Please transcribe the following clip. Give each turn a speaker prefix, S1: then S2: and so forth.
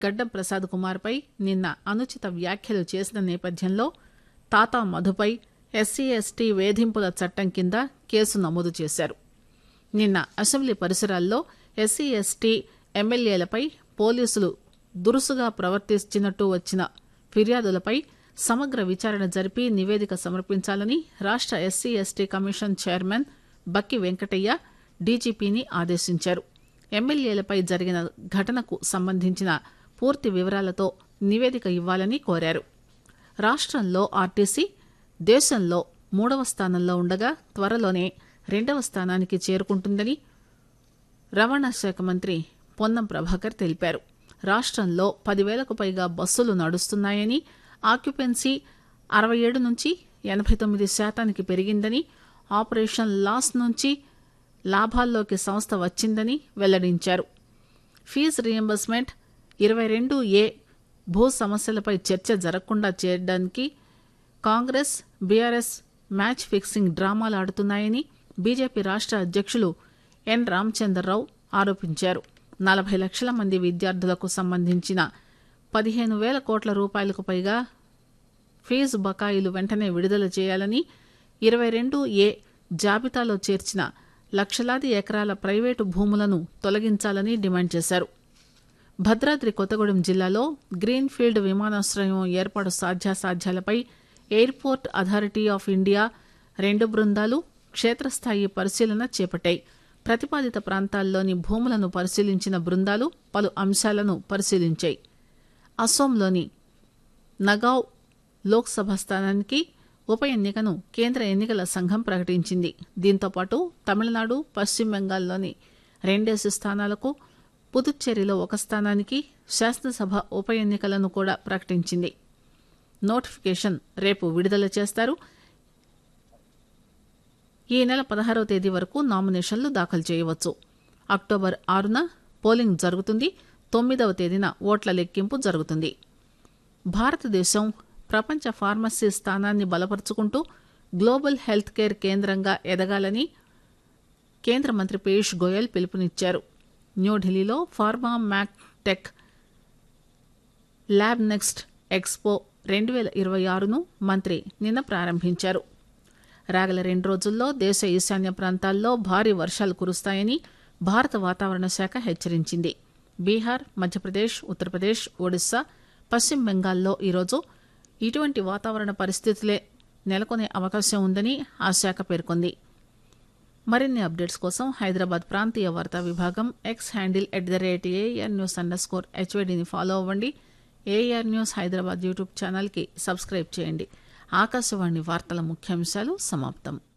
S1: గడ్డం ప్రసాద్ కుమార్పై నిన్న అనుచిత వ్యాఖ్యలు చేసిన నేపథ్యంలో తాతా మధుపై ఎస్సీ ఎస్టీ వేధింపుల చట్టం కింద కేసు నమోదు చేశారు నిన్న అసెంబ్లీ పరిసరాల్లో ఎస్సీ ఎస్టీ ఎమ్మెల్యేలపై పోలీసులు దురుసుగా ప్రవర్తించినట్టు వచ్చిన ఫిర్యాదులపై సమగ్ర విచారణ జరిపి నివేదిక సమర్పించాలని రాష్ట SC ST commission chairman Bakki Venkataiah డీజీపీని ఆదేశించారు ఎమ్మెల్యేలపై జరిగిన ఘటనకు సంబంధించిన పూర్తి వివరాలతో నివేదిక ఇవ్వాలని కోరారు రాష్టంలో ఆర్టీసీ దేశంలో మూడవ స్థానంలో ఉండగా త్వరలోనే రెండవ స్థానానికి చేరుకుంటుందని రవాణా శాఖ మంత్రి పొన్నం ప్రభాకర్ తెలిపారు రాష్టంలో పదివేలకు పైగా బస్సులు నడుస్తున్నాయని ఆక్యుపెన్సీ అరవై ఏడు నుంచి ఎనభై తొమ్మిది శాతానికి పెరిగిందని ఆపరేషన్ లాస్ నుంచి లాభాల్లోకి సంస్థ వచ్చిందని వెల్లడించారు ఫీజు రియంబర్స్మెంట్ ఇరవై రెండు ఏ భూ సమస్యలపై చర్చ జరగకుండా చేయడానికి కాంగ్రెస్ బీఆర్ఎస్ మ్యాచ్ ఫిక్సింగ్ డ్రామాలు ఆడుతున్నాయని బీజేపీ రాష్ట అధ్యక్షులు ఎన్ రామచంద్రరావు ఆరోపించారు నలభై లక్షల మంది విద్యార్థులకు సంబంధించిన పదిహేను వేల కోట్ల రూపాయలకు పైగా ఫీజు బకాయిలు వెంటనే విడుదల చేయాలని ఇరవై రెండు ఏ జాబితాలో చేర్చిన లక్షలాది ఎకరాల ప్రైవేటు భూములను తొలగించాలని డిమాండ్ చేశారు భద్రాద్రి కొత్తగూడెం జిల్లాలో గ్రీన్ఫీల్డ్ విమానాశ్రయం ఏర్పాటు సాధ్యాసాధ్యాలపై ఎయిర్పోర్ట్ అథారిటీ ఆఫ్ ఇండియా రెండు బృందాలు క్షేత్రస్థాయి పరిశీలన చేపట్టాయి ప్రతిపాదిత ప్రాంతాల్లోని భూములను పరిశీలించిన బృందాలు పలు అంశాలను పరిశీలించాయి అసోంలోని నగావ్ లోక్సభ స్థానానికి ఉప ఎన్నికను కేంద్ర ఎన్నికల సంఘం ప్రకటించింది దీంతోపాటు తమిళనాడు పశ్చిమ బెంగాల్లోని రెండేసి స్థానాలకు పుదుచ్చేరిలో ఒక స్థానానికి శాసనసభ ఉప ఎన్నికలను కూడా ప్రకటించింది నోటిఫికేషన్ రేపు విడుదల చేస్తారు ఈ నెల పదహారవ తేదీ వరకు నామినేషన్లు దాఖలు చేయవచ్చు అక్టోబర్ ఆరున పోలింగ్ జరుగుతుంది తొమ్మిదవ తేదీన ఓట్ల లెక్కింపు జరుగుతుంది భారతదేశం ప్రపంచ ఫార్మసీ స్థానాన్ని బలపరుచుకుంటూ గ్లోబల్ హెల్త్ కేర్ కేంద్రంగా ఎదగాలని కేంద్ర మంత్రి పీయూష్ గోయల్ పిలుపునిచ్చారు న్యూఢిల్లీలో pharma mac tech lab next expo రెండు వేల ఇరవై ఆరును మంత్రి నిన్న ప్రారంభించారు రాగల రెండు రోజుల్లో దేశ ఈశాన్య ప్రాంతాల్లో భారీ వర్షాలు కురుస్తాయని భారత వాతావరణ శాఖ హెచ్చరించింది బీహార్ మధ్యప్రదేశ్ ఉత్తరప్రదేశ్ ఒడిశా పశ్చిమ బెంగాల్లో ఈరోజు ఇటువంటి వాతావరణ పరిస్థితులే నెలకొనే అవకాశం ఉందని ఆ శాఖ పేర్కొంది మరిన్ని అప్డేట్స్ కోసం హైదరాబాద్ ప్రాంతీయ వార్తా విభాగం X handle at the rate AIR news underscore స్కోర్ హెచ్వైడిని ఫాలో అవ్వండి ఏఆర్ న్యూస్ హైదరాబాద్ యూట్యూబ్ ఛానల్కి సబ్స్క్రైబ్ చేయండి ఆకాశవాణి వార్తల ముఖ్యాంశాలు సమాప్తం